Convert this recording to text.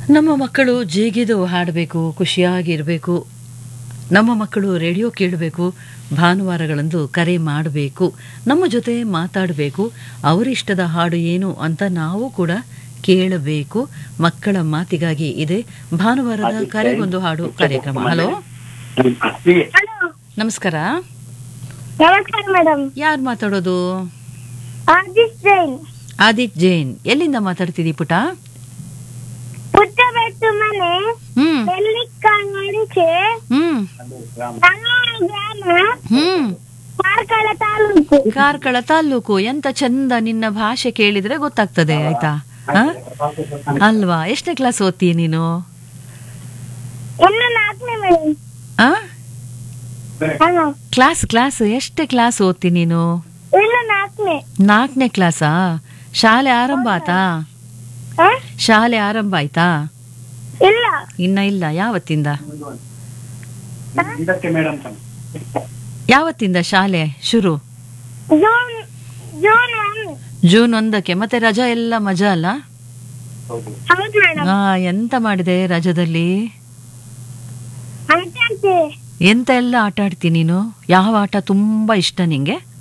ನಮ್ಮ ಮಕ್ಕಳು ಜೀಗಿದು ಹಾಡಬೇಕು ಖುಷಿಯಾಗಿರಬೇಕು ನಮ್ಮ ಮಕ್ಕಳು ರೇಡಿಯೋ ಕೇಳಬೇಕು ಭಾನುವಾರಗಳಂದು ಕರೆ ಮಾಡಬೇಕು ನಮ್ಮ ಜೊತೆ ಮಾತಾಡಬೇಕು ಅವರಿಷ್ಟದ ಹಾಡು ಏನು ಅಂತ ನಾವು ಕೂಡ ಕೇಳಬೇಕು ಮಕ್ಕಳ ಮಾತಿಗಾಗಿ ಇದೆ ಭಾನುವಾರದ ಕರೆಗೊಂದು ಹಾಡು ಕಾರ್ಯಕ್ರಮ ಹಲೋ ಹಲೋ ನಮಸ್ಕಾರ ನಮಸ್ಕಾರ ಮೇಡಮ್ ಯಾರು ಮಾತಾಡೋದು ಆದಿಶ್ ಜೈನ್ ಆದಿತ್ ಜೈನ್ ಎಲ್ಲಿಂದ ಮಾತಾಡ್ತಿದ್ದೀ ಪುಟ ಪುಟ್ಟಬೆಟ್ಟು ಮನೆ ಹ್ಮ್ ನೆಲ್ಲಿಕಾಂಗಡಿಕೆ ಹ್ಮ್ ಸಂಗಾಳ ಗ್ರಾಮ ಹ್ಮ್ ಕಾರ್ಕಳ ತಾಲೂಕು ಕಾರ್ಕಳ ತಾಲ್ಲೂಕು ಎಂತ ಚಂದ ನಿನ್ನ ಭಾಷೆ ಕೇಳಿದ್ರೆ ಗೊತ್ತಾಗ್ತದೆ ಆಯ್ತಾ ಹ? ಅಲ್ವಾ ಎಷ್ಟನೇ ಕ್ಲಾಸ್ ಓದ್ತೀಯ ನೀನು ಇನ್ನು ನಾಲ್ಕನೇ ಮೇಡಮ್ ಆ ಹಲೋ ಕ್ಲಾಸ್ ಕ್ಲಾಸ್ ಎಷ್ಟೇ ಕ್ಲಾಸ್ ಓದ್ತಿ ನೀನು ಇನ್ನು ನಾಲ್ಕನೇ ನಾಲ್ಕನೇ ಕ್ಲಾಸಾ ಶಾಲೆ ಆರಂಭ ಆತಾ ಹ? ಶಾಲೆ ಆರಂಭ ಆಯ್ತಾ ಇಲ್ಲ ಇನ್ನ ಇಲ್ಲ ಯಾವತ್ತಿಂದ ಯಾವತ್ತಿಂದ ಶಾಲೆ ಶುರು ಜೂನ್ ಜೂನ್ ಒನ್ ಜೂನ್ ಒಂದಕ್ಕೆ ಮತ್ತೆ ರಜಾ ಎಲ್ಲ ಮಜಾ ಅಲ್ಲ ಹೌದು ಮೇಡಮ್ ಆ ಎಂತ ಮಾಡಿದೆ ರಜದಲ್ಲಿ ಅಂತ ಎಂತ ಎಲ್ಲ ಆಟ ಆಡ್ತಿ ನೀನು ಯಾವ ಆಟ ತುಂಬಾ ಇಷ್ಟ ನಿಂಗೆ